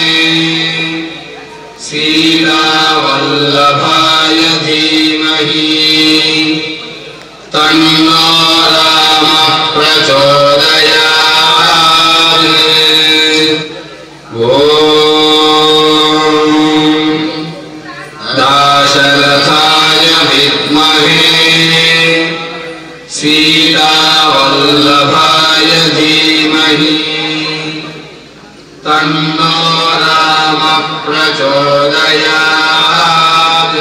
सीतावल्लभाय धीमहि तन्नो रामः प्रचोदयात् ॐ दाशरथाय विद्महे सीतावल्लभाय धीमहि तन्नो रामः प्रचोदयात्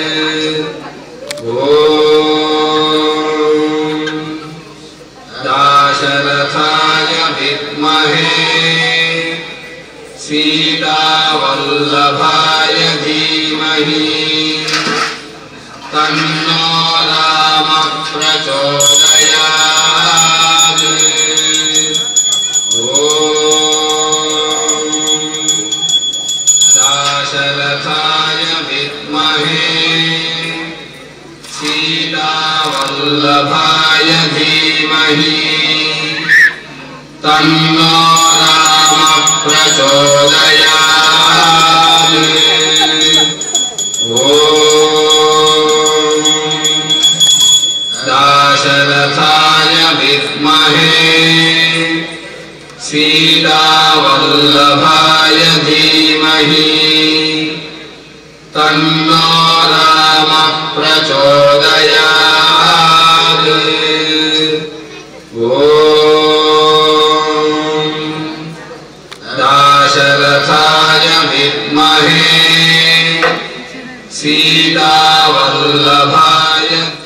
ॐ दाशरथाय विद्महे सीतावल्लभाय धीमहि तन्नो रामः प्रचोदयात् ॐ दाशरथाय विद्महे सीतावल्लभाय धीमहि तन्नो रामः प्रचोदयात् ॐ दाशरथाय विद्महे सीतावल्लभाय धीमहि तन्नो रामः प्रचोदयात् ॐ दाशरथाय विद्महे सीतावल्लभाय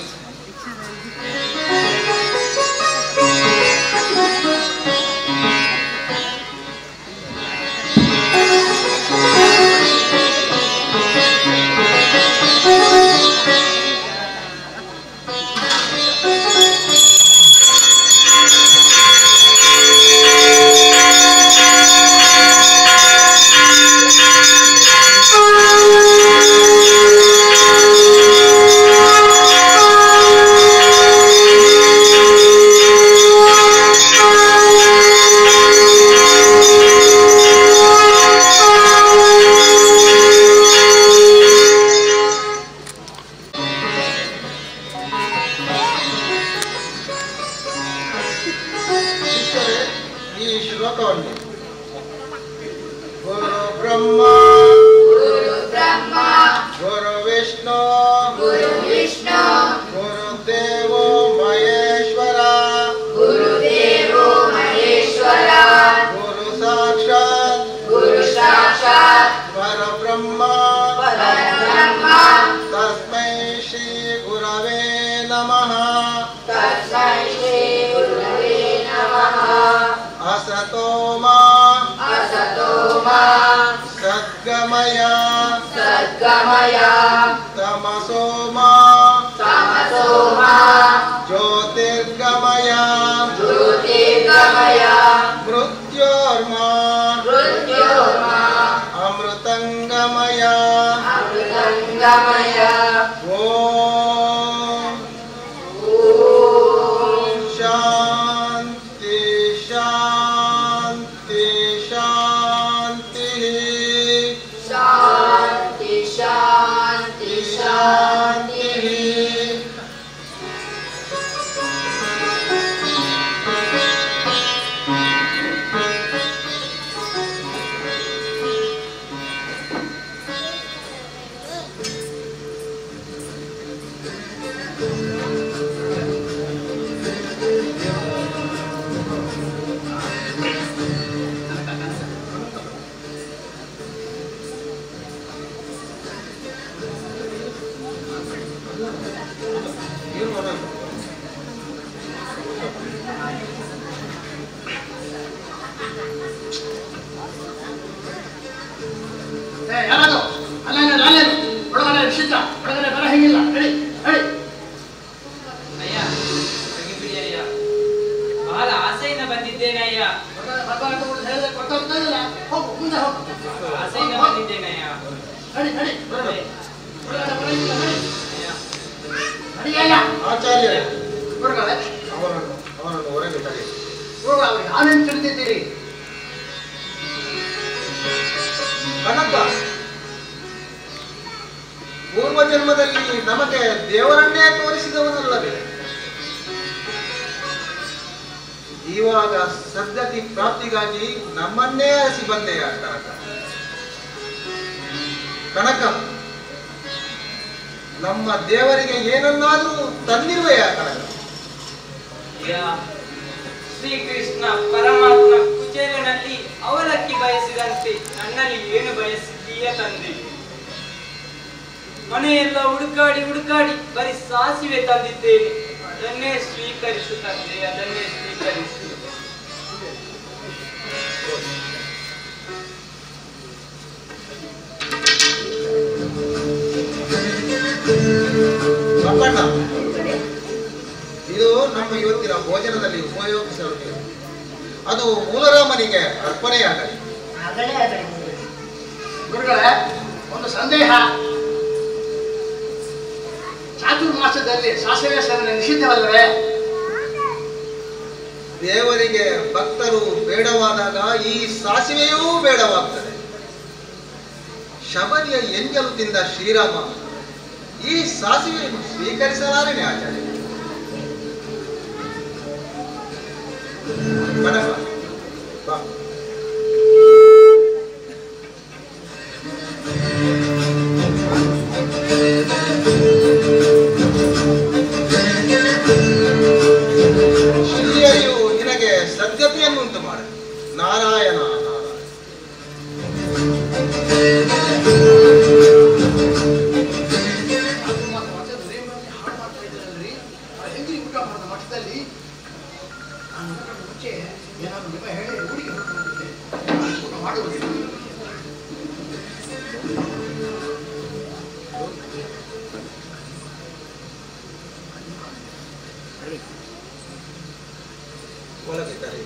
ಶಿಷ್ಯರೇ ಈ ಶ್ಲೋಕವನ್ನು ಗುರು ಬ್ರಹ್ಮ ಗುರು ಬ್ರಹ್ಮ ಗುರು ವಿಷ್ಣು ಗುರು ವಿಷ್ಣು ಗುರು ದೇವೋ ಮಹೇಶ್ವರ ಗುರುದೇವೋ ಮಹೇಶ್ವರ ಗುರು ಸಾಕ್ಷಾತ್ ಗುರು ಸಾಕ್ಷಾತ್ ಪರಬ್ರಹ್ಮ ಪರಬ್ರಹ್ಮ ತಸ್ಮೈ ಶ್ರೀ ಗುರವೇ ನಮಃ ತಸ್ಮೈ ಶ್ರೀ ಗುರುವೇ ನಮಃ ಅಸತೋ ಮಾ ಅಸತೋ ಮಾ ಸದ್ಗಮಯ ಸದ್ಗಮಯ ತಮಸೋ ಮಾ ತಮಸೋ ಮಾ ಜ್ಯೋತಿರ್ಗಮಯ ಜ್ಯೋತಿರ್ಗಮಯ ಮೃತ್ಯೋರ್ಮಾ ಮೃತ್ಯೋರ್ಮಾ ಅಮೃತಂಗಮಯ ಅಮೃತಂಗಮಯ ಓಂ ಓಂ ಶಾಂತಿ ಶಾಂತಿ ಶಾಂತಿ ಶಾಂತಿ ಶಾಂತಿ ಶಾಂತಿ ಏ, ಯಾರದು ಅಲ್ಲ ನಾನೇನು ಒಳಗಡೆ ನಿಶ್ಚಿತ ಒಳಗಡೆ ಬರ ಹೆಂಗಿಲ್ಲ ಹೇಳಿ ಹೇಳಿ ಅಯ್ಯ ತೆಗಿಬಿಡಿ ಅಯ್ಯ ಬಹಳ ಆಸೆಯಿಂದ ಬಂದಿದ್ದೇನೆ ಅಯ್ಯ ಒಳಗಡೆ ಬರ್ಬಾರ್ದು ಅಂತ ಹೇಳಿದ್ರೆ ಗೊತ್ತಾಗ್ತದಲ್ಲ ಹೋಗು ಮುಂದೆ ಹೋಗು ಆಸೆಯಿಂದ ಹೋಗು, ಹೋಗು. ಬಂದಿದ್ದೇನೆ ಅಯ್ಯ ನಡಿ ನಡಿ ಅದೇ, ಒಳಗಡೆ ಬರಂಗಿಲ್ಲ ನಡಿ ಅಯ್ಯ ನಡಿಯಲ್ಲ ಆಚಾರ್ಯ ಗುರುಗಳೇ ಅವರನ್ನು ಅವರನ್ನು ಹೊರಗೆ ತಡೆ ಗುರುಗಳು ಅವ್ರಿಗೆ ಆನಂದ ತಿಳಿದಿದ್ದೀರಿ ಕನಕ ಪೂರ್ವ ಜನ್ಮದಲ್ಲಿ ನಮಗೆ ದೇವರನ್ನೇ ತೋರಿಸಿದವನಲ್ಲವೇ ಇವಾಗ ಸದ್ಗತಿ ಪ್ರಾಪ್ತಿಗಾಗಿ ನಮ್ಮನ್ನೇ ಅರಸಿ ಬಂದೆಯ ಕನಕ ಕನಕ ನಮ್ಮ ದೇವರಿಗೆ ಏನನ್ನಾದರೂ ತಂದಿರುವೆಯ ಕನಕ ಅಯ್ಯ ಶ್ರೀಕೃಷ್ಣ ಪರಮಾತ್ಮ ಕುಚೇಲನಲ್ಲಿ ಅವಲಕ್ಕಿ ಬಯಸಿದಂತೆ ನನ್ನಲ್ಲಿ ಏನು ಬಯಸಿದ್ದೀಯ ತಂದೆ ಮನೆಯೆಲ್ಲ ಹುಡುಕಾಡಿ ಹುಡುಕಾಡಿ ಬರೀ ಸಾಸಿವೆ ತಂದಿದ್ದೇನೆ ಅದನ್ನೇ ಸ್ವೀಕರಿಸು ತಂದೆ ಅದನ್ನೇ ಸ್ವೀಕರಿಸು ಸಂಪಣ್ಣ ಇದು ನಮ್ಮ ಇವತ್ತಿನ ಭೋಜನದಲ್ಲಿ ಉಪಯೋಗಿಸಲು ಅದು ಮೂಲರಾಮನಿಗೆ ಅರ್ಪಣೆಯಾಗಲಿ ಆಗಲೇ ಆಗಲಿ ಗುರುಗಳೇ ಒಂದು ಸಂದೇಹ ಚಾತುರ್ಮಾಸದಲ್ಲಿ ಸಾಸಿವೆ ಸೇವನೆ ನಿಷಿದ್ಧವಲ್ಲವೇ ದೇವರಿಗೆ ಭಕ್ತರು ಬೇಡವಾದಾಗ ಈ ಸಾಸಿವೆಯೂ ಬೇಡವಾಗ್ತದೆ ಶಬರಿಯ ಎಂಜಲು ತಿಂದ ಶ್ರೀರಾಮ ಈ ಸಾಸಿವೆಯನ್ನು ಸ್ವೀಕರಿಸಲಾರನೆ ಆಚಾರ್ಯ ಕನಕ, ಬಾ. ಶ್ರೀಯು ನಿನಗೆ ಸದ್ಗತಿಯನ್ನುಂಟು ಮಾಡ ನಾರಾಯಣ ನಾರಾಯಣ ಚಾತುರ್ಮಾಸ ಮಠದಲ್ಲಿ ಹಾಡು ಮಾಡ್ತಾ ಇದ್ದಾರಲ್ರಿ ಆ ಹೆಂಗ್ರಿ ಊಟ ಮಾಡಿದ ಮಠದಲ್ಲಿ ನಾನು ಊಟದ ಮುಂಚೆ ಏನಾದ್ರು ನಿಮ್ಮ ಹೇಳಿ ಊರಿಗೆ ಹೊರಟು ಊಟ ಮಾಡುವುದಿಲ್ಲ ಒಳಗೆ ಕರೆ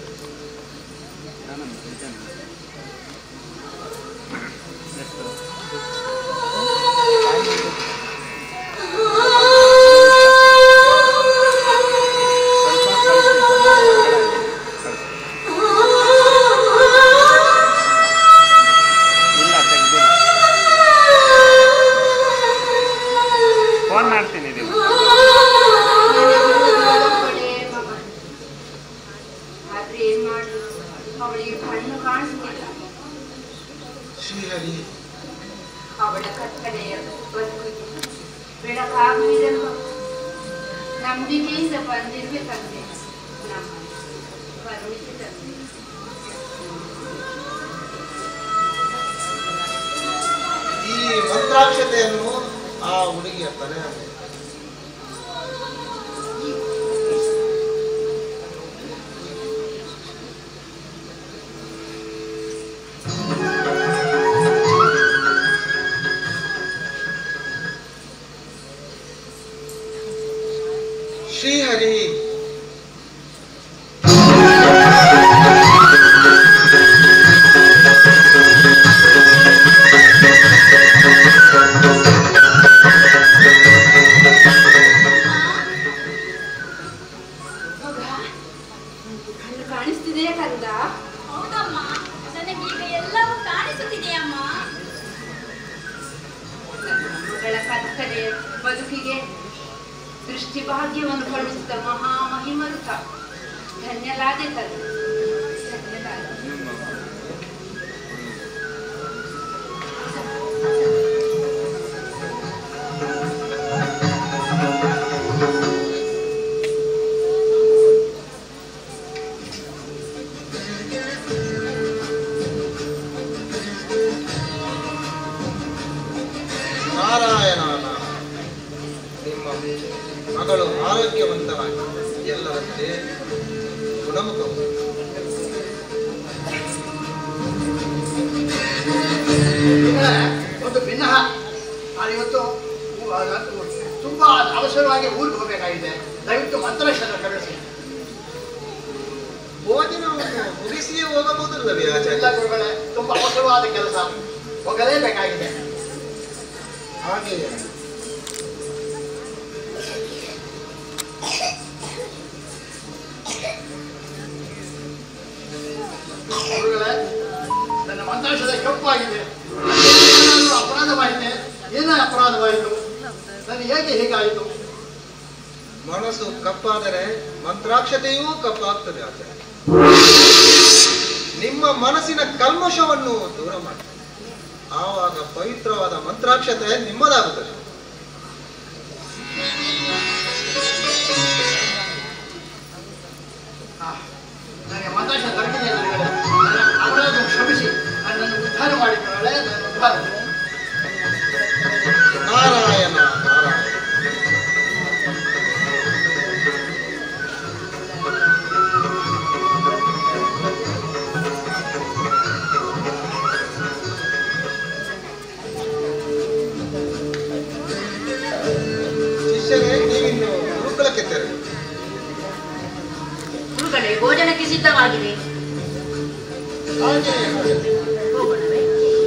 ಇಲ್ಲ ತೆಗ್ದಿಲ್ಲ ಫೋನ್ ಮಾಡ್ತೀನಿ ನೀವು ಆದ್ರೆ ಏನ್ ಮಾಡುದು ಅವಳಿಗೆ ಕಣ್ಣು ಕಾಣಿಸ್ತಿಲ್ಲ ಶ್ರೀಹರಿ ಅವಳ ಕತ್ತಲೆಯ ಬದುಕಿಗೆ ಬೆಳಕಾಗುವುದೆಂಬ ನಂಬಿಕೆಯಿಂದ ಬಂದಿರ್ಬೇಕಂತೆ ನಮ್ಮ ಕರುಣಿಸಿ ತಂದೆ ಈ ಮಂತ್ರಾಕ್ಷತೆಯನ್ನು ಆ ಹುಡುಗಿಯ ತಲೆ ಮೇಲೆ ಶ್ರೀಹರಿ ಮಗ ಕಣ್ಣು ಕಾಣಿಸ್ತಿದೆಯಾ ಕಂದ ಹೌದಮ್ಮ ನನಗೀಗ ಎಲ್ಲವೂ ಕಾಣಿಸುತ್ತಿದೆಯಮ್ಮ ಮಗಳ ಕತ್ತಲೆಯ ಬದುಕಿಗೆ ದೃಷ್ಟಿ ಭಾಗ್ಯವನ್ನು ಕರುಣಿಸಿದ ಮಹಾಮಹಿಮರುತ ಧನ್ಯಲಾದೆ ತಂದೆ ಧನ್ಯಲಾದೆ ನಾರಾಯಣ ನಾರಾಯಣ ನಿಮ್ಮ ಮಗಳು ಆರೋಗ್ಯವಂತರಾಗಿ ಎಲ್ಲರಂತೆ ಗುಣಮುಖ ಗುರುಗಳೇ, ಒಂದು ಭಿನ್ನಹ ನಾನು ಇವತ್ತು ಊ- ಆ, ನಾನು ತುಂಬಾ ಅವಸರವಾಗಿ ಊರಿಗೆ ಹೋಗಬೇಕಾಗಿದೆ ದಯವಿಟ್ಟು ಮಂತ್ರಶನ ಕಳಿಸಿ ಭೋಜನವನ್ನು ಮುಗಿಸಿಯೇ ಹೋಗಬಹುದಲ್ಲವೇ ಇಲ್ಲ ಆಚಾರ್ಯ ಗುರುಗಳೇ ತುಂಬಾ ಅವಸರವಾದ ಕೆಲಸ ಹೋಗಲೇಬೇಕಾಗಿದೆ ಹಾಗೆಯೇ ಗುರುಗಳೇ ನನ್ನ ಮಂತ್ರಾಂಶದ ಕಪ್ಪಾಗಿದೆ ಏನ ಅಪರಾಧವಾಯಿತು ನನಗೆ ಹೇಗೆ ಹೀಗಾಯಿತು ಮನಸ್ಸು ಕಪ್ಪಾದರೆ ಮಂತ್ರಾಕ್ಷತೆಯೂ ಕಪ್ಪಾಗ್ತದೆ ಆಚಾರ್ಯ ನಿಮ್ಮ ಮನಸ್ಸಿನ ಕಲ್ಮಶವನ್ನು ದೂರ ಮಾಡಿ ಆವಾಗ ಪವಿತ್ರವಾದ ಮಂತ್ರಾಕ್ಷತೆ ನಿಮ್ಮದಾಗುತ್ತದೆ ಆ, ನನಗೆ ಮತಾಶ ದೊರಕಿದೆ ಗುರುಗಳೇ. ನನ್ನ ಅಪರಾಧ ಕ್ಷಮಿಸಿ ನನ್ನನ್ನು ಉದ್ಧಾರ ಮಾಡಿಕೊಳ್ಳೆ ನನ್ನ ಉದ್ಧಾರ ನಾರಾಯಣ ನಾರಾಯಣ ಶಿಷ್ಯರೇ ನೀವಿನ್ನು ಗುರುಕುಲಕ್ಕೆ ತೆರಳಿ ಗುರುಗಳೇ ಭೋಜನಕ್ಕೆ ಸಿದ್ಧವಾಗಿದೆ ಹಾಗೆ ಹಾಗೆ. ಹೋಗೋಣವೇ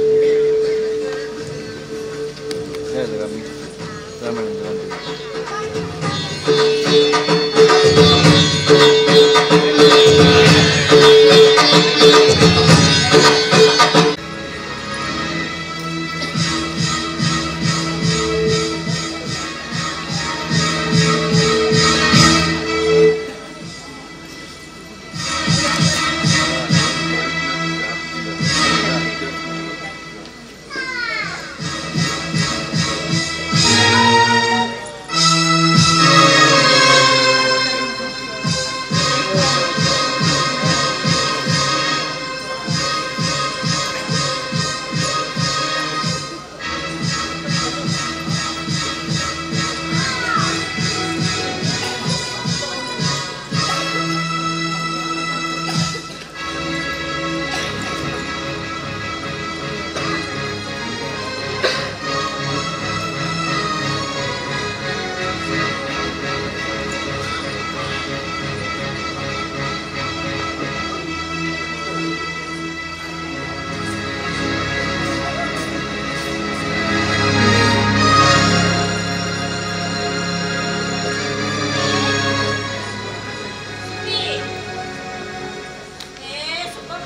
ಏ ಸುಬ್ಬಮ್ಮ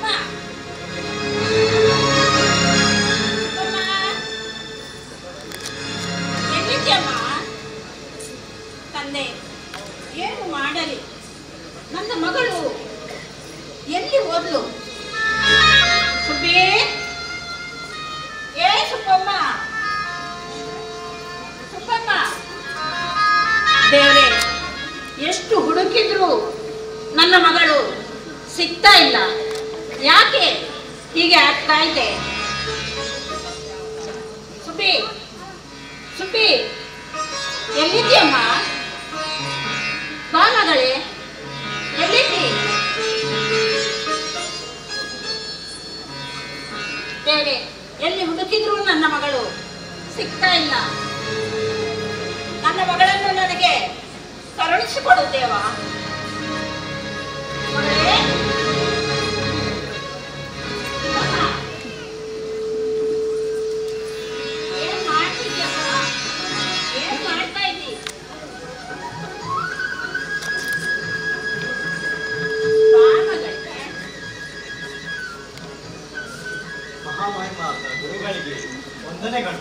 ಸುಬ್ಬಮ್ಮ ಎಲ್ಲಿದ್ಯಮ್ಮ ತಂದೆ ಏನು ಮಾಡಲಿ ನನ್ನ ಮಗಳು ಎಲ್ಲಿ ಹೋದ್ಲು ಸುಬ್ಬಿ ಏ ಸುಬ್ಬಮ್ಮ ಸುಬ್ಬಮ್ಮ ದೇವ್ರೆ ಎಷ್ಟು ಹುಡುಕಿದ್ರು ನನ್ನ ಮಗಳು ಸಿಗ್ತಾ ಇಲ್ಲ ಯಾಕೆ ಹೀಗೆ ಆಗ್ತಾ ಇದೆ ಸುಬ್ಬಿ ಸುಬ್ಬಿ ಎಲ್ಲಿದ್ಯಮ್ಮ ಬಾ ಮಗಳೇ ಎಲ್ಲಿದ್ದಿ ಬೇರೆ ಎಲ್ಲಿ ಹುಡುಕಿದ್ರು ನನ್ನ ಮಗಳು ಸಿಗ್ತಾ ಇಲ್ಲ ನನ್ನ ಮಗಳನ್ನು ನನಗೆ ಕರುಣಿಸಿಕೊಡು ದೇವ ಮಗಳೇ ಅಮ್ಮ. ಏನ್ ಮಾಡ್ತಿದ್ಯಮ್ಮ ಏನ್ ಮಾಡ್ತಾ ಇದ್ದಿ ಬಾ ಮಗಳೇ ಮಹಾಮಹಿಮಾತ ಗುರುಗಳಿಗೆ ವಂದನೆಗಳು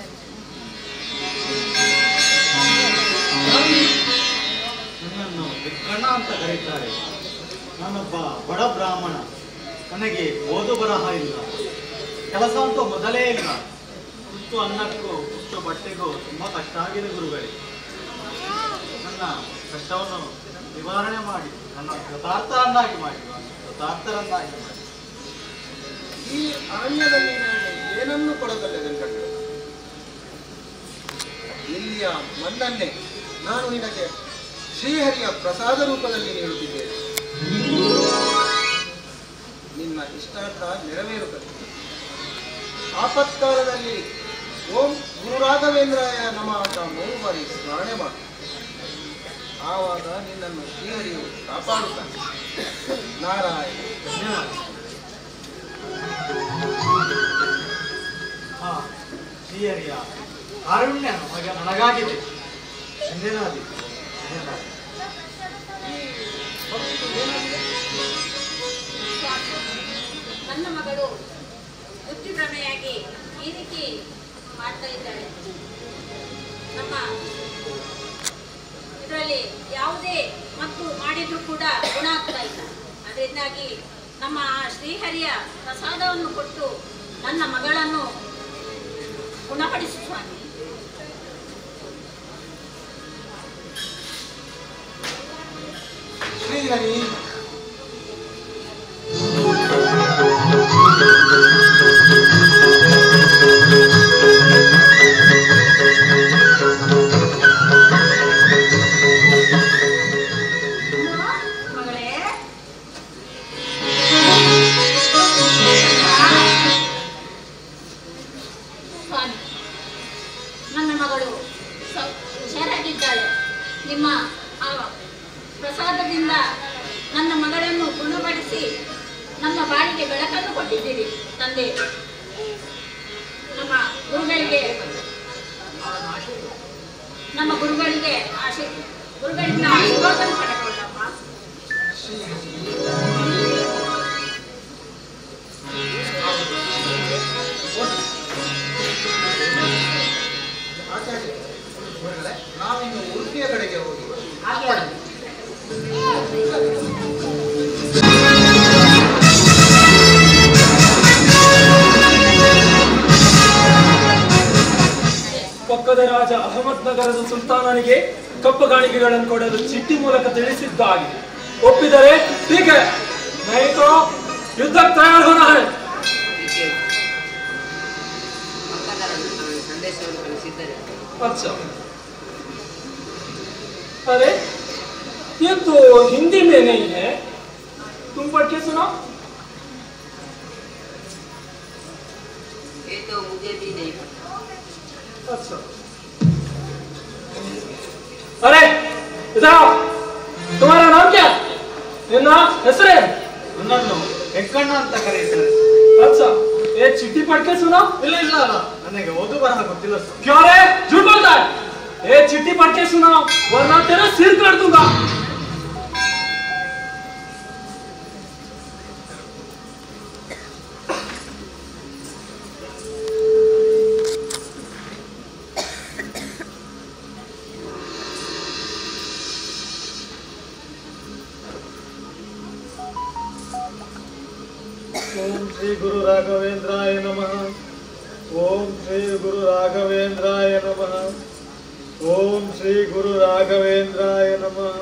ನನ್ನನ್ನು ವಿಕರ್ಣ ಅಂತ ಕರೀತಾರೆ ನಾನೊಬ್ಬ ಬಡ ಬ್ರಾಹ್ಮಣ ನನಗೆ ಓದು ಬರಹ ಇಲ್ಲ ಕೆಲಸ ಅಂತೂ ಮೊದಲೇ ಇಲ್ಲ ತುತ್ತು ಅನ್ನಕ್ಕೂ ತುತ್ತು ಬಟ್ಟೆಗೂ ತುಂಬಾ ಕಷ್ಟ ಆಗಿದೆ ಗುರುಗಳೇ ನನ್ನ ಕಷ್ಟವನ್ನು ನಿವಾರಣೆ ಮಾಡಿ ನನ್ನ ಕೃತಾರ್ಥರನ್ನಾಗಿ ಮಾಡಿ ಕೃತಾರ್ಥರನ್ನಾಗಿ ಮಾಡಿ ಈ ಅರಣ್ಯದಲ್ಲಿ ನಾನು ಏನನ್ನು ಕೊಡಬಲ್ಲೆ ವೆಂಕಟ ಇಲ್ಲಿಯ ಮಣ್ಣನ್ನೇ ನಾನು ನಿನಗೆ ಶ್ರೀಹರಿಯ ಪ್ರಸಾದ ರೂಪದಲ್ಲಿ ನೀಡುತ್ತಿದ್ದೇನೆ ನಿನ್ನ ಇಷ್ಟಾರ್ಥ ನೆರವೇರುತ್ತದೆ ಆಪತ್ಕಾಲದಲ್ಲಿ ಓಂ ಗುರು ರಾಘವೇಂದ್ರಾಯ ನಮ ಅಂತ ಮೂರು ಬಾರಿ ಸ್ಮರಣೆ ಮಾಡು ಆವಾಗ ನಿನ್ನನ್ನು ಶ್ರೀಹರಿಯು ಕಾಪಾಡುತ್ತಾನೆ ನಾರಾಯಣ ಧನ್ಯವಾದ ಹಾ ಶ್ರೀಹರಿಯ ಕಾರುಣ್ಯ ನಮಗೆ ನನಗಾಗಿದೆ ಧನ್ಯನಾದಿ ಧನ್ಯನಾದ ನನ್ನ ಮಗಳು ಬುದ್ಧಿಭ್ರಮೆಯಾಗಿ ಈ ರೀತಿ ಮಾಡ್ತಾ ಇದ್ದಾಳೆ ನಮ್ಮ ಇದರಲ್ಲಿ ಯಾವುದೇ ಮತ್ತು ಮಾಡಿದ್ರು ಕೂಡ ಗುಣ ಆಗ್ತಾ ಇಲ್ಲ ಅದರಿಂದಾಗಿ ನಮ್ಮ ಶ್ರೀಹರಿಯ ಪ್ರಸಾದವನ್ನು ಕೊಟ್ಟು ನನ್ನ ಮಗಳನ್ನು ಗುಣಪಡಿಸು ಸ್ವಾಮಿ ಶ್ರೀಹರಿ ಮಗಳೇ ಸ್ವಾಮಿ ನನ್ನ ಮಗಳು ಸ- ಹುಷಾರಾಗಿದ್ದಾಳೆ ನಿಮ್ಮ ಆ ಪ್ರಸಾದದಿಂದ ನನ್ನ ಮಗಳನ್ನು ಗುಣಪಡಿಸಿ ನಮ್ಮ ಬಾಳಿಗೆ ಬೆಳಕನ್ನು ಕೊಟ್ಟಿದ್ದೀರಿ ತಂದೆ ನಮ್ಮ ಗುರುಗಳಿಗೆ ನಮ್ಮ ಗುರುಗಳಿಗೆ ಆಶೀರ್ ಗುರುಗಳಿಂದ ಆಶೀರ್ವಾದ ಪಡೆಕೊಳ್ಳಮ್ಮ ಆಚಾರ್ಯ ಗುರುಗಳೇ, ನಾವಿನ್ನು ಉಡುಪಿಯ ಕಡೆಗೆ ಹೋಗಿ ಹಾಗೆ ಆಗಲಿ. ಪಕ್ಕದ ರಾಜ ಅಹಮದ್ ನಗರದ ಸುಲ್ತಾನನಿಗೆ ಕಪ್ಪು ಕಾಣಿಕೆಗಳನ್ನು ಕೊಡಲು ಚಿಟ್ಟಿ ಮೂಲಕ ತಿಳಿಸಿದ್ದಾಗಿದೆ ಒಪ್ಪಿದರೆ ಹೀಗೆ ನೈತೋ ಯುದ್ಧ ತಯಾರ ಹೋನ ಹೈ ಸಂದೇಶವನ್ನು ಕಳಿಸಿದ್ದಾರೆ अच्छा अरे ये तो हिंदी में नहीं है तुम पढ़ के सुनाओ ये तो मुझे भी नहीं पता अच्छा अरे इधर आओ तुम्हारा नाम क्या ನಿನ್ನ ಹೆಸರೇನು ನನ್ನನ್ನು ವೆಂಕಣ್ಣ ಅಂತ ಕರೆಯುತ್ತಾರೆ अच्छा ये चिट्ठी पढ़ के सुनाओ ಇಲ್ಲ ಇಲ್ಲ ಅಲ್ಲ ನನಗೆ ಓದು ಬರಹ ಗೊತ್ತಿಲ್ಲ ಸರ್ क्यों रे झूठ बोलता है ये चिट्ठी पढ़ के सुनाओ वरना तेरा सिर काट दूंगा ಓಂ ಶ್ರೀ ಗುರು ರಾಘವೇಂದ್ರಾಯ ನಮಃ ಓಂ ಶ್ರೀ ಗುರು ರಾಘವೇಂದ್ರಾಯ ನಮಃ ಓಂ ಶ್ರೀ ಗುರು ರಾಘವೇಂದ್ರಾಯ ನಮಃ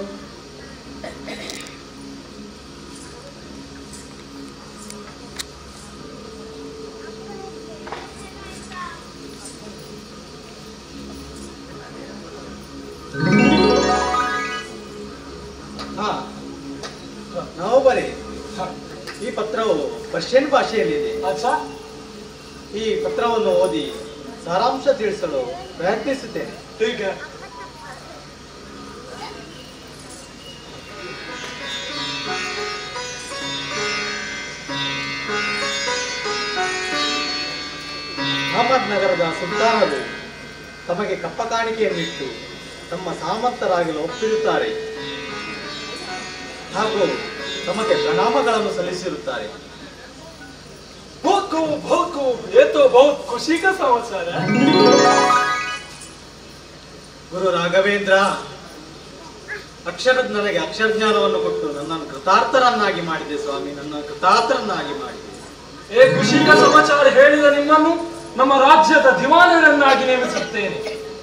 ಹಾ ನಾವು ಬರೀ ಈ ಪತ್ರವು ಪರ್ಷಿಯನ್ ಭಾಷೆಯಲ್ಲಿದೆ अच्छा ಈ ಪತ್ರವನ್ನು ಓದಿ ಸಾರಾಂಶ ತಿಳಿಸಲು ಪ್ರಯತ್ನಿಸುತ್ತೇನೆ ठीक है ಅಹಮದ್ ನಗರದ ಸುಲ್ತಾನರು ತಮಗೆ ಕಪ್ಪ ಕಾಣಿಕೆಯನ್ನಿಟ್ಟು ತಮ್ಮ ಸಾಮರ್ಥರಾಗಲು ಒಪ್ಪಿರುತ್ತಾರೆ ಹಾಗೂ ತಮಗೆ ಪ್ರಣಾಮಗಳನ್ನು ಸಲ್ಲಿಸಿರುತ್ತಾರೆ बहुत खूब बहुत खूब ये तो बहुत खुशी का समाचार है ಗುರು ರಾಘವೇಂದ್ರ ಅಕ್ಷರ ನನಗೆ ಅಕ್ಷರ ಜ್ಞಾನವನ್ನು ಕೊಟ್ಟು ನನ್ನನ್ನು ಕೃತಾರ್ಥರನ್ನಾಗಿ ಮಾಡಿದೆ ಸ್ವಾಮಿ ನನ್ನ ಕೃತಾರ್ಥರನ್ನಾಗಿ ಮಾಡಿದೆ ಏ ಖುಷಿಕ ಸಮಾಚಾರ ಹೇಳಿದ ನಿಮ್ಮನ್ನು ನಮ್ಮ ರಾಜ್ಯದ ದಿವಾನರನ್ನಾಗಿ ನೇಮಿಸುತ್ತೇನೆ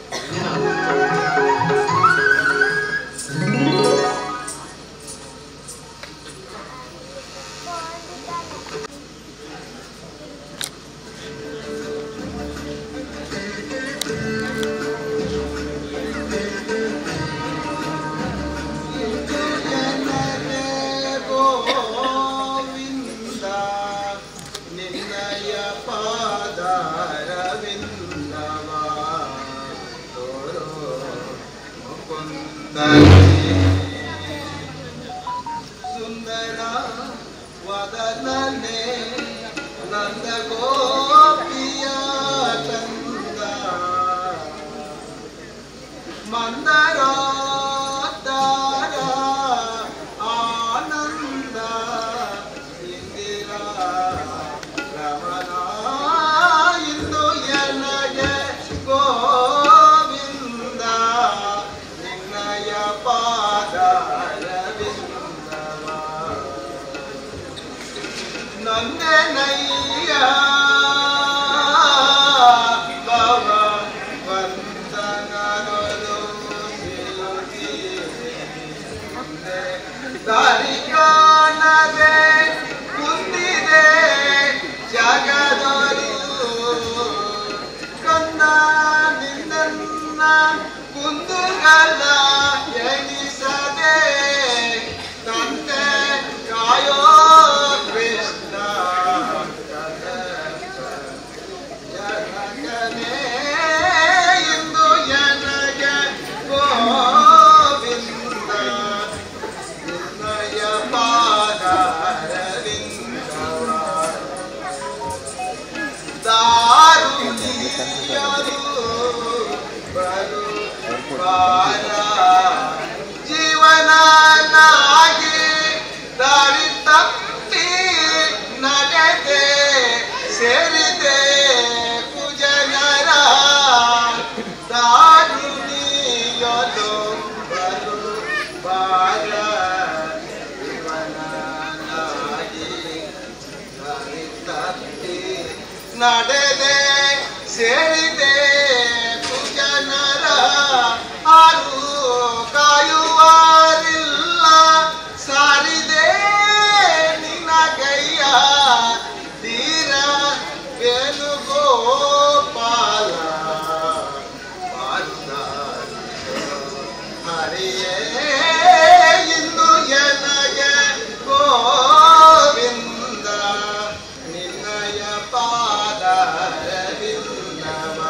ಗೋವಿಂದ ನಿನ್ನಯ ಪಾದಾರವಿಂದವ ತೋರೋ ಮುಕುಂದನೇ. ಸುಂದರ ವದನನೆ ನಂದ ಗೋಪಿಯ ಕಂದ ಮಂದರಾಧಾರ ಆನಂದ ಇಂದಿರಾ ರಮಣ ಇಂದು ಎನಗೆ ನೊಂದೆನಯ್ಯ ಭವ ವಂದನಗಳು ಮುಂದೆ ದಾರಿ ಕಾಣದೆ ಕುಂದಿದೆ ಜಗದೊಳು ಕಂದ ನಿನ್ನ ಕುಂದುಗಳ ಎಣಿಸದೆ ತಂದೆ ಕಾಯೋ ಕೃಷ್ಣ ಜನಗನೇ ಇಂದು ಜನಗೆ ಗೋವಿಂದ ನಿನ್ನಯ ಪಾದಾರವಿಂದವ ದಾರುಣಿಯರು ಬರು ಬಾರ ಜೀವನಾಗಿ ದಾರಿ ತಪ್ಪಿ ನಡೆದೆ ಸೇರಿದೆ ಕುಜನರ ದಾರುಣಿಯರು ಬರು ಬಾರ ಜೀವನಾಗಿ ದಾರಿ ತಪ್ಪಿ ನಡೆದೆ ಸೇರಿದೆ ಕುಜನರ ಆರು ಕಾಯುವರಿಲ್ಲ ಸಾರಿದೆ ನಿನಗಯ್ಯ ತೀರ ವೇಣುಗೋಪಾಲ ಹರಿಯೇ ಇಂದು ಎನಗೆ ಗೋವಿಂದ ನಿನ್ನಯ ಪಾದಾರವಿಂದವ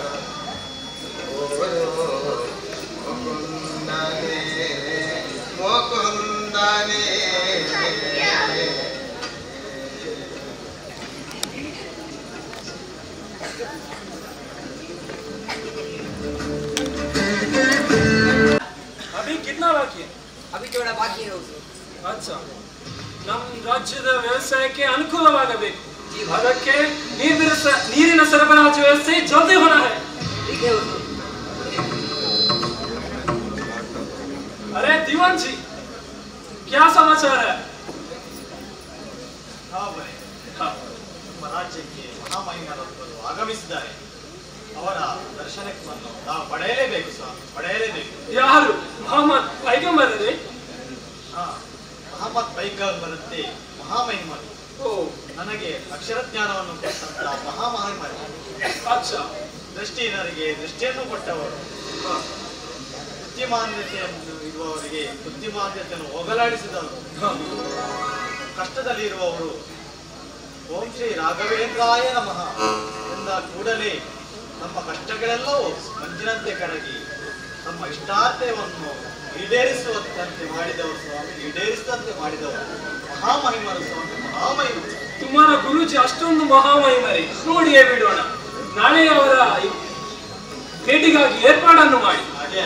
ಮುಕುಂದನೇ ಮುಕುಂದನೇ अभी कितना बाकी है अभी थोड़ा बाकी है उसको ಅಚ್ಚಾ ನಮ್ಮ ರಾಜ್ಯದ ವ್ಯವಸಾಯಕ್ಕೆ ಅನುಕೂಲವಾಗಬೇಕು ಅದಕ್ಕೆ ನೀರಿನ ಸ- ನೀರಿನ ಸರಬರಾಜು ವ್ಯವಸ್ಥೆ ಜಲ್ದಿ ಹೋನ है ठीक है उसको अरे दीवान जी क्या समाचार है ಹಾ ಬೈ. ನಮ್ಮ ರಾಜ್ಯಕ್ಕೆ ಮಹಾಮಹಿಮರೊಬ್ಬರು ಆಗಮಿಸಿದ್ದಾರೆ ಅವರ ದರ್ಶನಕ್ಕೆ ಬಂದು ನಾವು ಪಡೆಯಲೇಬೇಕು ಸ್ವಾಮಿ ಪಡೆಯಲೇಬೇಕು ಯಾರು ಮೊಹಮ್ಮದ್ ಪೈಗಂಬರರೇ ಹಾ ಮಹಮ್ಮದ್ ಪೈಗಂಬರಂತೆ ಮಹಾಮಹಿಮರು ಓ ನನಗೆ ಅಕ್ಷರಜ್ಞಾನವನ್ನು ಕೊಟ್ಟಂತ ಮಹಾಮಹಿಮರು ಅಚ್ಚಾ ದೃಷ್ಟಿಹೀನರಿಗೆ ದೃಷ್ಟಿಯನ್ನು ಕೊಟ್ಟವರು ಬುದ್ಧಿಮಾನ್ಯತೆಯನ್ನು ಇರುವವರಿಗೆ ಬುದ್ಧಿಮಾನ್ಯತೆಯನ್ನು ಹೋಗಲಾಡಿಸಿದವರು ಕಷ್ಟದಲ್ಲಿ ಇರುವವರು ಓಂ ಶ್ರೀ ರಾಘವೇಂದ್ರಾಯ ನಮಃ ಎಂದ ಕೂಡಲೇ ನಮ್ಮ ಕಷ್ಟಗಳೆಲ್ಲವೂ ಮಂಜಿನಂತೆ ಕರಗಿ ನಮ್ಮ ಇಷ್ಟಾರ್ಥವನ್ನು ಈಡೇರಿಸುವಂತೆ ಮಾಡಿದವರು ಸ್ವಾಮಿ ಈಡೇರಿಸಿದಂತೆ ಮಾಡಿದವರು ಮಹಾಮಹಿಮರು ಸ್ವಾಮಿ ಮಹಾಮಹಿಮರು ತುಮಾರ ಗುರುಜಿ ಅಷ್ಟೊಂದು ಮಹಾಮಹಿಮರೇ ನೋಡಿಯೇ ಬಿಡೋಣ ನಾಳೆ ಅವರ ಭೇಟಿಗಾಗಿ ಏರ್ಪಾಡನ್ನು ಮಾಡಿ ಹಾಗೆ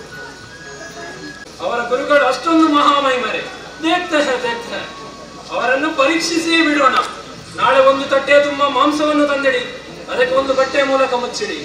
ಅವರ ಗುರುಗಳು ಅಷ್ಟೊಂದು ಮಹಾಮಹಿಮರೇ ದೇಖ್ತಾ ಹೇ ದೇಖ್ತಾ ಹೇ. ಅವರನ್ನು ಪರೀಕ್ಷಿಸಿಯೇ ಬಿಡೋಣ ನಾಳೆ ಒಂದು ತಟ್ಟೆಯ ತುಂಬಾ ಮಾಂಸವನ್ನು ತಂದಿಡಿ ಅದಕ್ಕೆ ಒಂದು ಬಟ್ಟೆಯ ಮೂಲಕ ಮುಚ್ಚಿಡಿ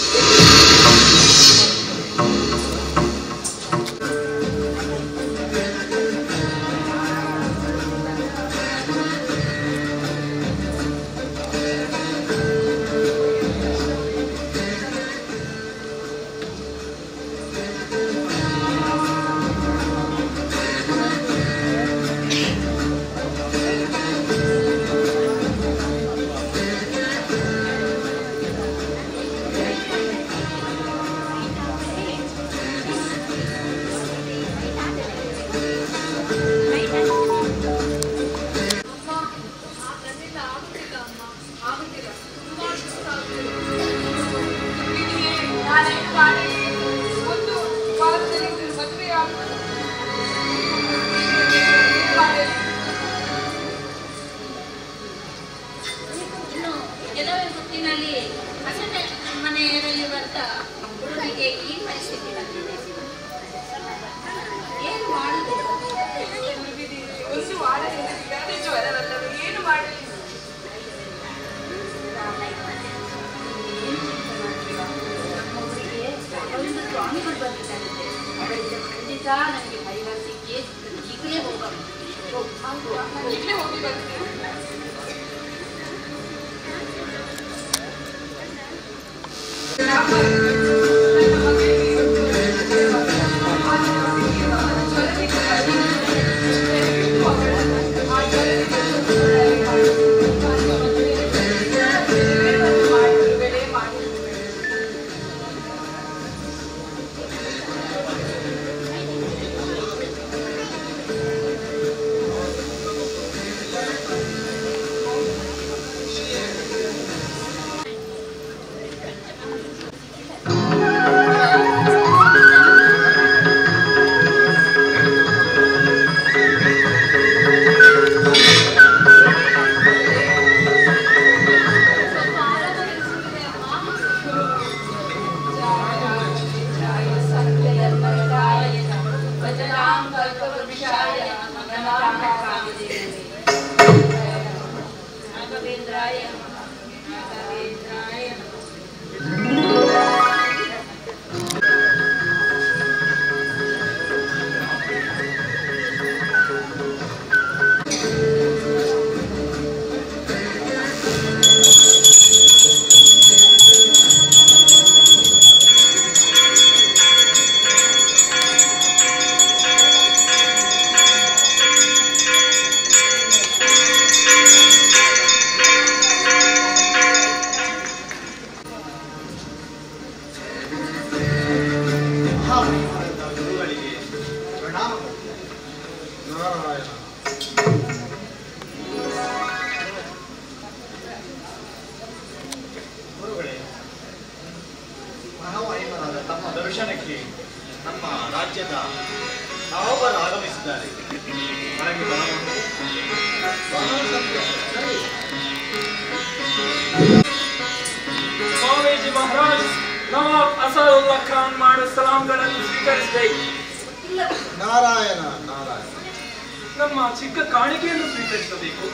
ಅಮ್ಮ ಆ ನನ್ನಿಂದ ಆಗುತ್ತಿಲ್ಲ ಅಮ್ಮ ಆಗುತ್ತಿಲ್ಲ ತುಂಬಾ ಸುಸ್ತಾಗುತ್ತಿದೆ ನಿನಗೆ ನಾನೇನು ಮಾಡಿ ಒಂದು ವಾರದಲ್ಲಿ ನಿನ್ನ ಮದುವೆ ಆಗುವುದು ಇನ್ನು ಕೆಲವೇ ಹೊತ್ತಿನಲ್ಲಿ ಹಸನ ಮನೆಯಲ್ಲಿರುವಂತ ಹುಡುಗಿಗೆ ಈ ಪರಿಸ್ಥಿತಿ ಬಂದಿದೆ ಏನು ಮಾಡುದು ಒಂದು ವಾರದಿಂದ ವಿರಾಟ ಜ್ವರವಲ್ಲವೇ ಏನು ಮಾಡಲಿ ನಮ್ಮೊಬ್ಬರಿಗೆ ಒಂದು ಸ್ವಾಮಿಗಳು ಬಂದಿದ್ದಾರಂತೆ ಅವರಿಂದ ಖಂಡಿತ ನನಗೆ ಪರಿಹಾರ ಸಿಕ್ಕಿ ಈಗಲೇ ಹೋಗಬೇಕು ಹೌದು ನಾನು ಈಗಲೇ ಹೋಗಿ ಬರ್ತೀನಿ ದರ್ಶನಕ್ಕೆ ನಮ್ಮ ರಾಜ್ಯದ ನವಾಬರು ಆಗಮಿಸಿದ್ದಾರೆ ಒಳಗೆ ಬರಬಹುದು ಬಹಳ ಸಂತೋಷ ಸರಿ ಸ್ವಾಮೀಜಿ ಮಹಾರಾಜ್ ನವಾಬ್ ಅಸದುಲ್ಲಾ ಖಾನ್ ಮಾಡೋ ಸಲಾಂಗಳನ್ನು ಸ್ವೀಕರಿಸಬೇಕು ನಾರಾಯಣ ನಾರಾಯಣ ನಮ್ಮ ಚಿಕ್ಕ ಕಾಣಿಕೆಯನ್ನು ಸ್ವೀಕರಿಸಬೇಕು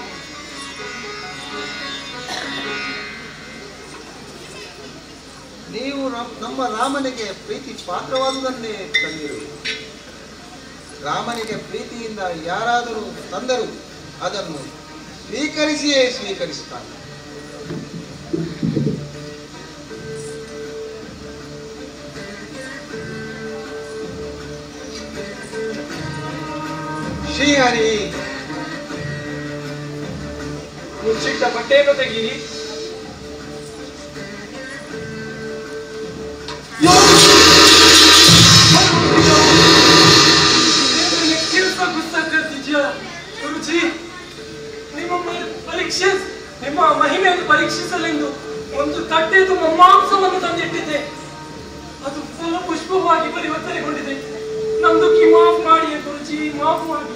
ನೀವು ನಮ್- ನಮ್ಮ ರಾಮನಿಗೆ ಪ್ರೀತಿ ಪಾತ್ರವಾದುದನ್ನೇ ತಂದಿರು ರಾಮನಿಗೆ ಪ್ರೀತಿಯಿಂದ ಯಾರಾದರೂ ತಂದರು ಅದನ್ನು ಸ್ವೀಕರಿಸಿಯೇ ಸ್ವೀಕರಿಸುತ್ತಾನೆ ಶ್ರೀಹರಿ ಮುಚ್ಚಿಟ್ಟ ಬಟ್ಟೆಯನ್ನು ತೆಗೀರಿ ಕೆಲಸ ಗೊತ್ತಾಗ್ತಿದ್ಯಾ ಗುರುಜಿ ನಿಮ್ಮ ಮ- ಪರೀಕ್ಷೆ ನಿಮ್ಮ ಮಹಿಮೆಯನ್ನು ಪರೀಕ್ಷಿಸಲೆಂದು ಒಂದು ತಟ್ಟೆ ತುಂಬ ಮಾಂಸವನ್ನು ತಂದಿಟ್ಟಿದ್ದೆ ಅದು ಫಲ ಪುಷ್ಪವಾಗಿ ಪರಿವರ್ತನೆಗೊಂಡಿದೆ ನಮ್ದು ಮಾಫ್ ಮಾಡಿ ಗುರುಜಿ ಮಾಫ್ ಮಾಡಿ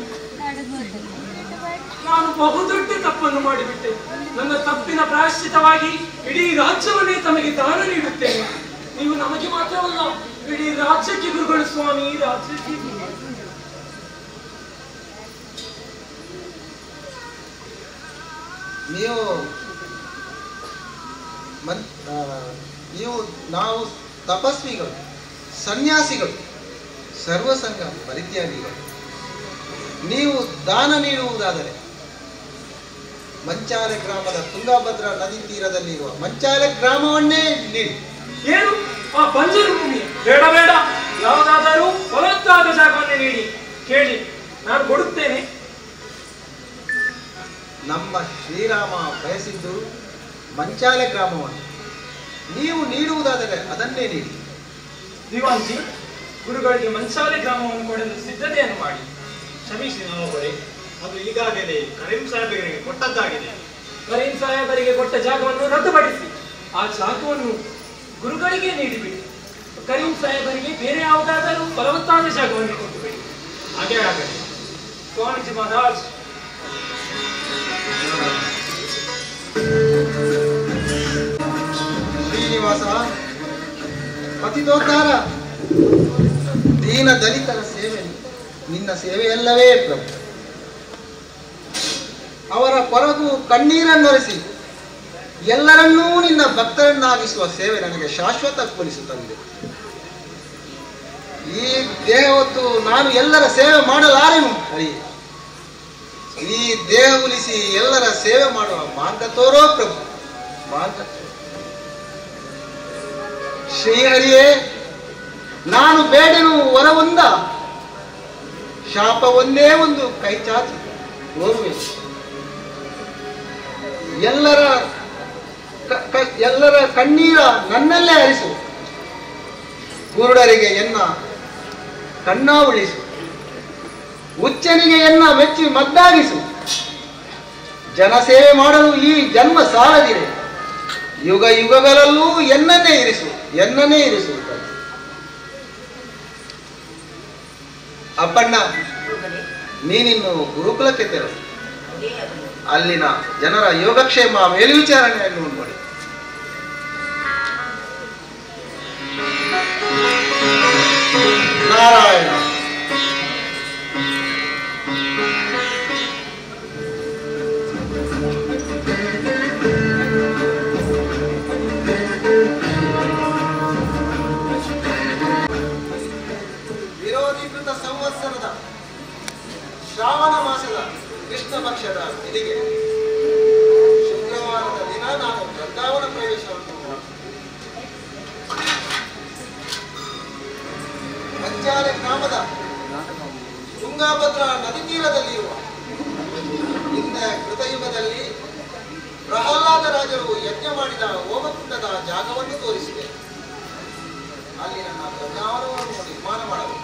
ನಾನು ಬಹುದೊಡ್ಡ ತಪ್ಪನ್ನು ಮಾಡಿಬಿಟ್ಟೆ ನನ್ನ ತಪ್ಪಿನ ಪ್ರಾಯಶ್ಚಿತವಾಗಿ ಇಡೀ ರಾಜ್ಯವನ್ನೇ ತಮಗೆ ದಾನ ನೀಡುತ್ತೇನೆ ನೀವು ನಮಗೆ ಮಾತ್ರವಲ್ಲ ಇಡೀ ರಾಜ್ಯಕ್ಕೆ ಗುರುಗಳು ಸ್ವಾಮಿ ರಾಜ್ಯಕ್ಕೆ ಗುರುಗಳು. ನೀವು ಮನ್ ಆ, ನೀವು ನಾವು ತಪಸ್ವಿಗಳು ಸನ್ಯಾಸಿಗಳು ಸರ್ವಸಂಗ ಪರಿತ್ಯಾಗಿಗಳು ನೀವು ದಾನ ನೀಡುವುದಾದರೆ ಮಂಚಾಲೆ ಗ್ರಾಮದ ತುಂಗಭದ್ರಾ ನದಿ ತೀರದಲ್ಲಿರುವ ಮಂಚಾಲೆ ಗ್ರಾಮವನ್ನೇ ನೀಡಿ ಏನು ಆ ಬಂಜರು ಭೂಮಿ ಬೇಡ ಬೇಡ ಯಾವುದಾದರೂ ಫಲವತ್ತಾದ ಜಾಗವನ್ನು ನೀಡಿ ಕೇಳಿ ನಾನು ಕೊಡುತ್ತೇನೆ ನಮ್ಮ ಶ್ರೀರಾಮ ಬಯಸಿದ್ದು ಮಂಚಾಲೆ ಗ್ರಾಮವನ್ನು ನೀವು ನೀಡುವುದಾದರೆ ಅದನ್ನೇ ನೀಡಿ ದಿವಾನ್ಜಿ ಗುರುಗಳಿಗೆ ಮಂಚಾಲೆ ಗ್ರಾಮವನ್ನು ಕೊಡಲು ಸಿದ್ಧತೆಯನ್ನು ಮಾಡಿ ಕ್ಷಮಿಸಿ ನವಾಬರೇ ಅದು ಈಗಾಗಲೇ ಕರೀಂ ಸಾಹೇಬರಿಗೆ ಕೊಟ್ಟದ್ದಾಗಿದೆ ಕರೀಂ ಸಾಹೇಬರಿಗೆ ಕೊಟ್ಟ ಜಾಗವನ್ನು ರದ್ದುಪಡಿಸಿ ಆ ಜಾಗವನ್ನು ಗುರುಗಳಿಗೆ ನೀಡಿಬಿಡಿ ಕರೀಂ ಸಾಹೇಬರಿಗೆ ಬೇರೆ ಯಾವುದಾದರೂ ಫಲವತ್ತಾದ ಜಾಗವನ್ನು ಕೊಟ್ಟುಬಿಡಿ ಹಾಗೆ ಆಗಲಿ ಸ್ವಾಮೀಜಿ ಮಹಾರಾಜ್ ಶ್ರೀನಿವಾಸ ಪತಿದೋದ್ಧಾರ ದೀನ ದಲಿತರ ಸೇವೆ ನಿನ್ನ ಸೇವೆಯಲ್ಲವೇ ಪ್ರಭು ಅವರ ಕೊರಗು ಕಣ್ಣೀರನ್ನೊರೆಸಿ ಎಲ್ಲರನ್ನೂ ನಿನ್ನ ಭಕ್ತರನ್ನಾಗಿಸುವ ಸೇವೆ ನನಗೆ ಶಾಶ್ವತ ಕೊಲಿಸುತ್ತದೆ ಈ ದೇಹ ಹೊತ್ತು ನಾನು ಎಲ್ಲರ ಸೇವೆ ಮಾಡಲಾರೆನು ಹರಿ ಈ ದೇಹ ಉಳಿಸಿ ಎಲ್ಲರ ಸೇವೆ ಮಾಡುವ ಮಾರ್ಗ ತೋರೋ ಪ್ರಭು ಮಾರ್ಗ ತೋರು. ಶ್ರೀಹರಿಯೇ ನಾನು ಬೇಡನು ವರವೊಂದ ಶಾಪ ಒಂದೇ ಒಂದು ಕೈ ಚಾಚಿ ಓರ್ವೆ ಎಲ್ಲರ ಕ- ಕ- ಎಲ್ಲರ ಕಣ್ಣೀರ ನನ್ನಲ್ಲೇ ಹರಿಸು ಕುರುಡರಿಗೆ ಎನ್ನ ಕಣ್ಣ ಉಳಿಸು ಹುಚ್ಚನಿಗೆ ಎನ್ನ ಮೆಚ್ಚಿ ಮದ್ದಾಗಿಸು ಜನಸೇವೆ ಮಾಡಲು ಈ ಜನ್ಮ ಸಾಲದಿರೆ ಯುಗ ಯುಗಗಳಲ್ಲೂ ಎನ್ನನ್ನೇ ಇರಿಸು ಎನ್ನನ್ನೇ ಇರಿಸು ಅಪ್ಪಣ್ಣ ನೀನಿನ್ನು ಗುರುಕುಲಕ್ಕೆ ತೆರಳು ಅಲ್ಲಿನ ಜನರ ಯೋಗಕ್ಷೇಮ ಮೇಲ್ವಿಚಾರಣೆಯನ್ನು ನೋಡಿ ನಾರಾಯಣ ವಿರೋಧೀಕೃತ ಸಂವತ್ಸರದ ಶ್ರಾವಣ ಮಾಸದ ಕೃಷ್ಣ ಪಕ್ಷದ ಇದಿಗೆ ಶುಕ್ರವಾರದ ದಿನ ನಾನು ವೃಂದಾವನ ಪ್ರವೇಶವನ್ನು ಮಂಚಾಲೆ ಗ್ರಾಮದ ತುಂಗಾಭದ್ರಾ ನದಿ ತೀರದಲ್ಲಿರುವ ಹಿಂದೆ ಕೃತಯುಗದಲ್ಲಿ ಪ್ರಹ್ಲಾದ ರಾಜರು ಯಜ್ಞ ಮಾಡಿದ ಹೋಮಕುಂಡದ ಜಾಗವನ್ನು ತೋರಿಸಿದೆ ಅಲ್ಲಿ ನನ್ನ ವೃಂದಾವನವನ್ನು ನಿರ್ಮಾಣ ಮಾಡಬೇಕು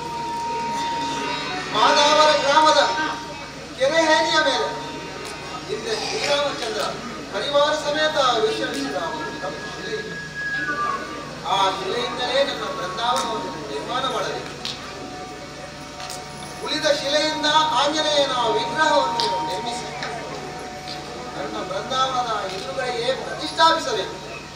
ಮಾದಾವರ ಗ್ರಾಮದ ಕೆರೆ ಹೇರಿಯ ಮೇಲೆ ಹಿಂದೆ ಶ್ರೀರಾಮಚಂದ್ರ ಪರಿವಾರ ಸಮೇತ ವಿಶ್ರಮಿಸಿದ ಒಂದು ಕಪ್ಪು ಶಿಲೆ ಇದೆ. ಆ ಶಿಲೆಯಿಂದಲೇ ನನ್ನ ಬೃಂದಾವನವನ್ನು ನಿರ್ಮಾಣ ಮಾಡಬೇಕು ಉಳಿದ ಶಿಲೆಯಿಂದ ಆಂಜನೇಯನ ವಿಗ್ರಹವನ್ನು ನಿರ್ಮಿಸಿ ನನ್ನ ಬೃಂದಾವನದ ಎದುರುಗಳಿಗೆ ಪ್ರತಿಷ್ಠಾಪಿಸಬೇಕು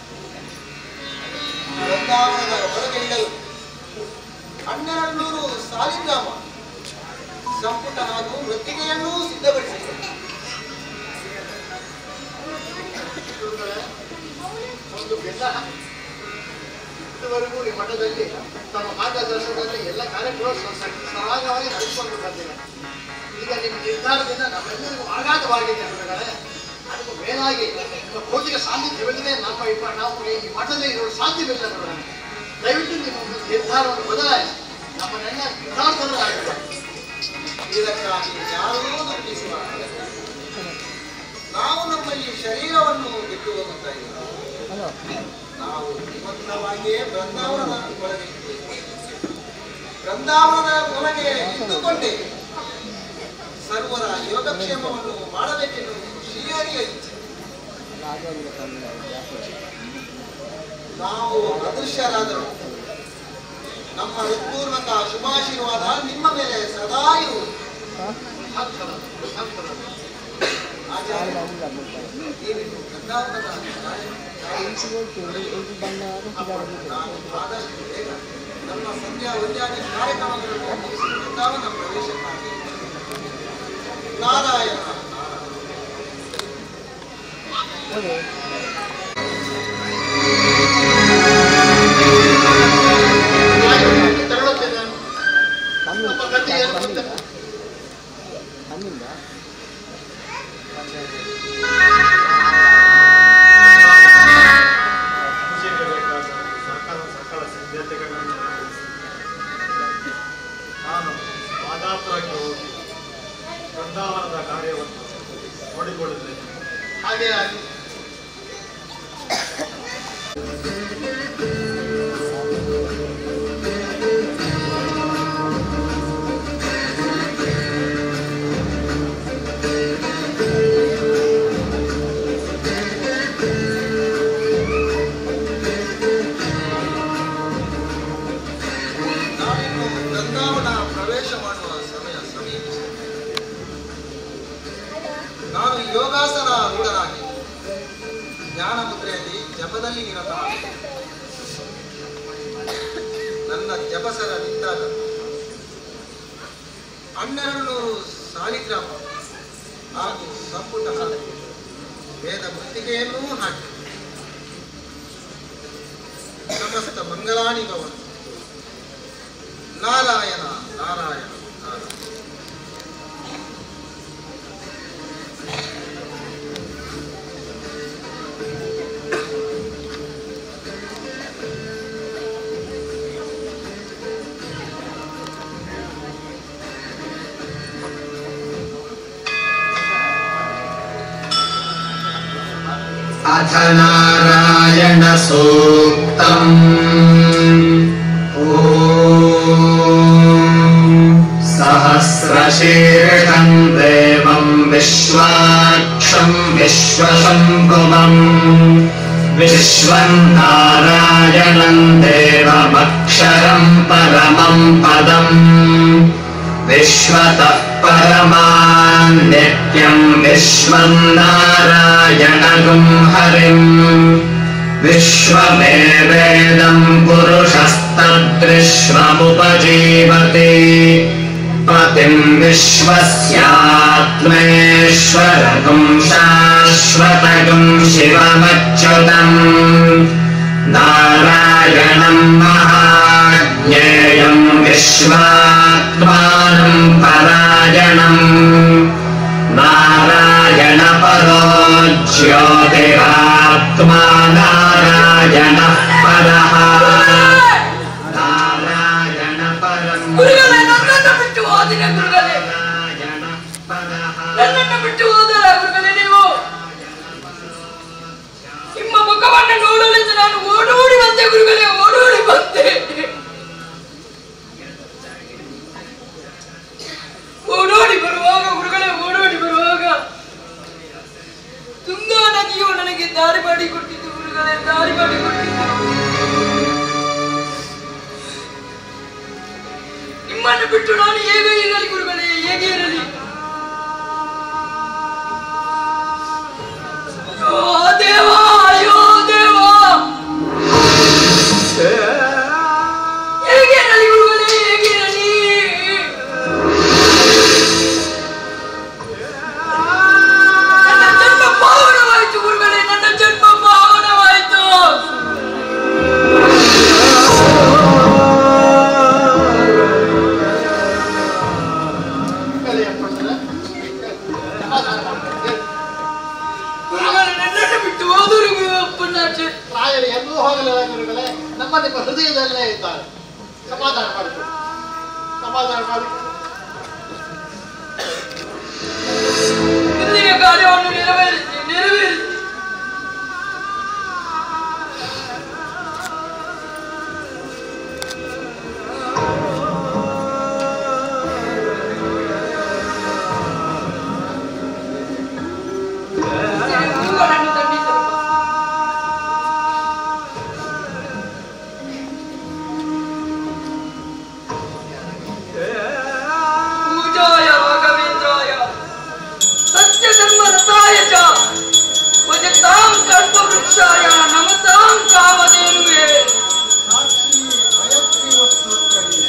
ಬೃಂದಾವನದ ಹೊರಗೆ ಇಡಲು ಹನ್ನೆರಡು ನೂರು ಸಾಲಿಗ್ರಾಮ ಸಂಪುಟ ಹಾಗೂ ಮೃತ್ತಿಗೆಯನ್ನೂ ಸಿದ್ಧಪಡಿಸಿದೆ ಒಂದು ಬೆಲ್ಲ ಇದುವರೆಗೂ ಈ ಮಠದಲ್ಲಿ ತಮ್ಮ ಮಾರ್ಗದರ್ಶನದಲ್ಲಿ ಎಲ್ಲ ಕಾರ್ಯಕ್ರಮ ಸ- ಸ- ಸರಾಗವಾಗಿ ನಡೆಸಿಕೊಂಡು ಬಂದಿದೆ ಈಗ ನಿಮ್ಮ ನಿರ್ಧಾರದಿಂದ ನಮ್ಮೆಲ್ಲರಿಗೂ ಆಘಾತವಾಗಿದೆ ಗುರುಗಳೇ ಅದಕ್ಕೂ ಮೇಲಾಗಿ ನಿಮ್ಮ ಭೌತಿಕ ಸಾನ್ನಿಧ್ಯವಿಲ್ಲದೆ ನಮ್ಮ ಈ ಮ- ನಾವು ಈ ಮಠದಲ್ಲಿ ಇರಲು ಸಾಧ್ಯವಿಲ್ಲ ಗುರುಗಳೇ ದಯವಿಟ್ಟು ನಿಮ್ಮ ಒಂದು ನಿರ್ಧಾರವನ್ನು ಬದಲಾಯಿಸಿ ನಮ್ಮನ್ನೆಲ್ಲ ನಿರ್ಧಾರದವರಾಗಬೇಕು ಇದಕ್ಕಾಗಿ ಯಾರೂ ದುಃಖಿಸುವ ನಾವು ನಮ್ಮ ಈ ಶರೀರವನ್ನು ಬಿಟ್ಟು ಹೋಗುತ್ತಾ ಇದ್ದೇವೆ ನಾವು ಜೀವಂತವಾಗಿಯೇ ಬೃಂದಾವನದ ಒಳಗೆ ಇದ್ದೇವೆ ಬೃಂದಾವನದ ಒಳಗೆ ಇದ್ದುಕೊಂಡೇ ಸರ್ವರ ಯೋಗಕ್ಷೇಮವನ್ನು ಮಾಡಬೇಕೆನ್ನುವುದು ಶ್ರೀಹರಿಯ ಇಚ್ಛೆ ನಾವು ಅದೃಶ್ಯರಾದರು ನಮ್ಮ ಹೃತ್ಪೂರ್ವಕ ಶುಭಾಶೀರ್ವಾದ ನಿಮ್ಮ ಮೇಲೆ ಸದಾ ಇರುವುದು ಆಚಾರ್ಯ ನೀವಿನ್ನು ಬೃಂದಾವನದ ನಾನು ಆದಷ್ಟು ಬೇಗ ನಮ್ಮ ಸಂಧ್ಯಾ ವಂದ್ಯಾದಿ ಕಾರ್ಯಕ್ರಮಗಳನ್ನು ಮುಗಿಸಿ ಬೃಂದಾವನ ಪ್ರವೇಶಕ್ಕಾಗಿ ನಾರಾಯಣ ತೆರಳುತ್ತೇನೆ ನಮ್ಮ ಗತಿ ಏನು ಗೊತ್ತೇ ಪೂಜೆಗೆ ಬೇಕಾದ ಸಕಲ ಸಕಲ ಸಿದ್ಧತೆಗಳನ್ನು ನಡೆಸಿ ನಾನು ಮಾದಾಪುರಕ್ಕೆ ಹೋಗಿ ಬೃಂದಾವನದ ಕಾರ್ಯವನ್ನು ನೋಡಿಕೊಳ್ಳುತ್ತೇನೆ ಹಾಗೆ ಆಗಿ ನಾವಿನ್ನು ಬೃಂದಾವನ ಪ್ರವೇಶ ಮಾಡುವ ಸಮಯ ಸಮೀಪಿಸಿದೆ ನಾನು ಯೋಗಾಸನ ರೂಢನಾಗಿ ಜ್ಞಾನ ಮುದ್ರೆಯಲ್ಲಿ ಜಪದಲ್ಲಿ ನಿರತನಾಗಿದೆ ನನ್ನ ಜಪಸರ ನಿಂತಾಗ ಹನ್ನೆರಡು ನೂರು ಸಾಲಿಗ್ರಾಮ ಹಾಗೂ ಸಂಪುಟ ವೇದ ಮೃತ್ತಿಗೆಯನ್ನೂ ಹಾಕಿ ಸಮಸ್ತ ಮಂಗಲಾಣಿ ಭವನ ನಾರಾಯಣ ನಾರಾಯಣ ನಾರಾಯಣ अथ नारायणसूक्तम् ॐ सहस्रशीर्षम् देवम् विश्वाक्षम् विश्वशम्भुवम् विश्वम् नारायणम् देवमक्षरम् परमम् पदम् विश्वतः परमान् नित्यम् विश्वम् नारायणगुम् हरिम् विश्वमेवेदम् पुरुषस्तद्विश्वमुपजीवति पतिम् विश्वस्यात्मेश्वरगुम् शाश्वतगुम् शिवमच्युतम् नारायणम् महाज्ञेयम् विश्वात्मानम् परायणम् नारायणपरो ज्योतिरात्मा नारायणः परः नारायणपरम् ಗುರುಗಳೇ ನನ್ನನ್ನು ಬಿಟ್ಟು ಹೋದಿನ ಗುರುಗಳೇ नारायणः परः ನನ್ನನ್ನು ಬಿಟ್ಟು ಹೋದರ ಗುರುಗಳೇ ನೀವು ನಿಮ್ಮ ಮುಖವನ್ನು ನೋಡಲೆಂದು ನಾನು ಓಡೋಡಿ ಬಂದೆ ಗುರುಗಳೇ ಓಡೋಡಿ ಬಂದೆ ಓಡೋಡಿ ಬರುವಾಗ ಗುರುಗಳೇ ಓಡೋಡಿ ಬರುವಾಗ ತುಂಗಾ ನದಿಯು ನನಗೆ ದಾರಿ ಮಾಡಿಕೊಟ್ಟಿದ್ದು ಗುರುಗಳೇ ದಾರಿ ಮಾಡಿಕೊಟ್ಟಿದ್ದು ನಿಮ್ಮನ್ನು ಬಿಟ್ಟು ನಾನು ಹೇಗೆ ಇರಲಿ ಗುರುಗಳೇ ಹೇಗೆ ಇರಲಿ ಅಯ್ಯೋ ದೇವ ಅಯ್ಯೋ ದೇವ ಹೇಗೆ ಇರಲಿ ಗುರುಗಳೇ ಹೇಗೆ ಇರಲಿ ನನ್ನ ಜನ್ಮ ಪಾವನವಾಯಿತು ಗುರುಗಳೇ ನನ್ನ ಜನ್ಮ ಪಾವನವಾಯಿತು ಗುರುಗಳೇ ನನ್ನನ್ನು ಬಿಟ್ಟು ಹೋದರು ಅಪ್ಪನಾಚೆ ರಾಯರು ಎಲ್ಲೂ ಹೋಗಲಿಲ್ಲ ಗುರುಗಳೇ ನಮ್ಮ ನಿಮ್ಮ ಹೃದಯದಲ್ಲೇ ಇದ್ದಾರೆ ಸಮಾಧಾನ ಮಾಡಿಕೊಳ್ಳಿ ಸಮಾಧಾನ ಮಾಡಿಕೊಳ್ಳಿ ಇಂದಿನ ಕಾರ್ಯವನ್ನು ನೆರವೇರಿಸಿ ನೆರವೇರಿಸಿ ಇವುಗಳನ್ನು ದಂಡಿಸಲು ಪೂಜಾಯ ರಾಘವೇಂದ್ರಾಯ ಸತ್ಯ ಧರ್ಮ ರಥಾಯ ಚ ಭಜತಾಂ ಕಲ್ಪವೃಕ್ಷಾಯ ನಮತಾಂ ಕಾಮಧೇನುವೆ ಸಾಕ್ಷಿ ಹಯಗ್ರೀವ ಸ್ತೋತ್ರವೇ.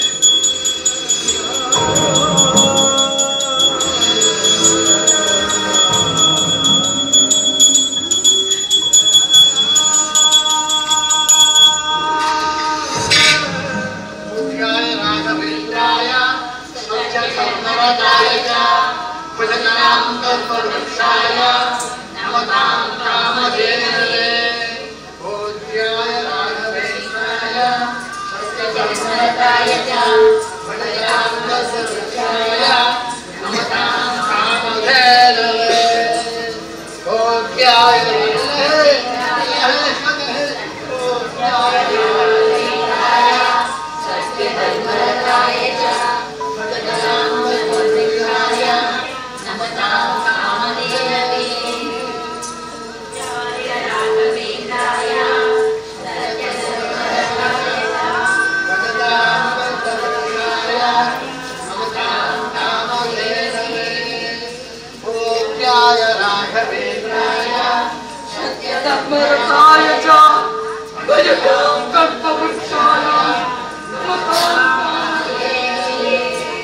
पूज्याय राघवेन्द्राय सत्यधर्मरताय च भजतां कल्पवृक्षाय नमतां कामधेनवे पूज्याय राघवेन्द्राय सत्यधर्मरताय च भजतां कल्पवृक्षाय नमतां कामधेनवे पूज्याय पूज्याय राघवेन्द्राय ಧರ್ಮರಥಾಯ ಚ ಭಜತಾಂ ಕಲ್ಪವೃಕ್ಷಾಯ ನಮತಾಂ ಕಾಮಧೇನುವೆ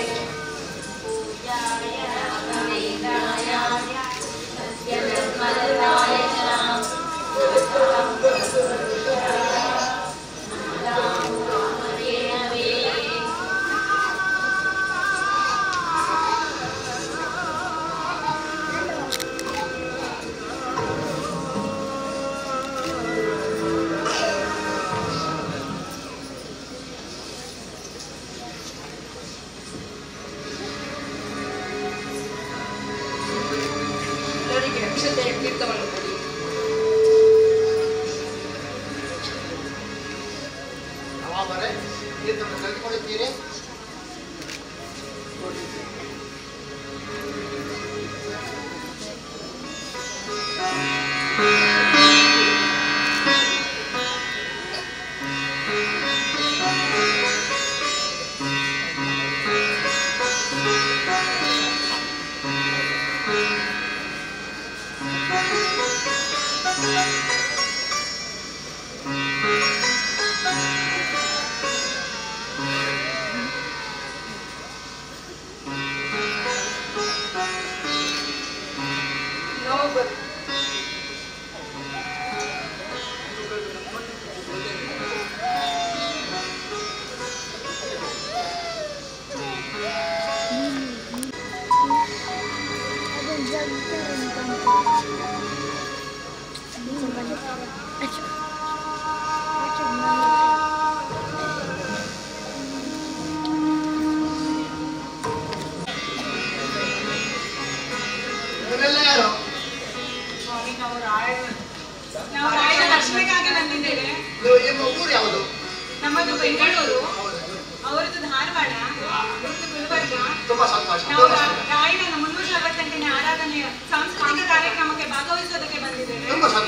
ಎಲ್ಲರಿಗೆ ಅಕ್ಷತೆಯ ತೀರ್ಥವನ್ನು ಕೊಡಿ ಅವಾಮರೆ ತೀರ್ಥವನ್ನು ತೆಗೆದುಕೊಳ್ಳುತ್ತೀರಿ ನಾವು ಬರ್- ಇವರೆಲ್ಲ ಯಾರು ಸ್ವಾಮಿ ನಾವು ರಾಯಣ ನಾವು ರಾಯಣ ದರ್ಶನಕ್ಕಾಗಿ ಬಂದಿದ್ದೇವೆ ನೀವು ನಿಮ್ಮ ಊರು ಯಾವುದು ನಮ್ಮದು ಬೆಂಗಳೂರು ಅವರದ್ದು ಧಾರವಾಡ ಇವ್ರದ್ದು ಗುಲ್ಬರ್ಗ ತುಂಬಾ ಸಂತೋಷ ನಾವು ತುಂಬಾ ಸಂತೋಷ. ರಾಯಣನ ಮುನ್ನೂರ ನಲವತ್ತೆಂಟನೇ ಆರಾಧನೆಯ ಸಾಂಸ್ಕೃತಿಕ ಕಾರ್ಯಕ್ರಮಕ್ಕೆ ಭಾಗವಹಿಸೋದಕ್ಕೆ ಬಂದಿದ್ದೇವೆ ತುಂಬಾ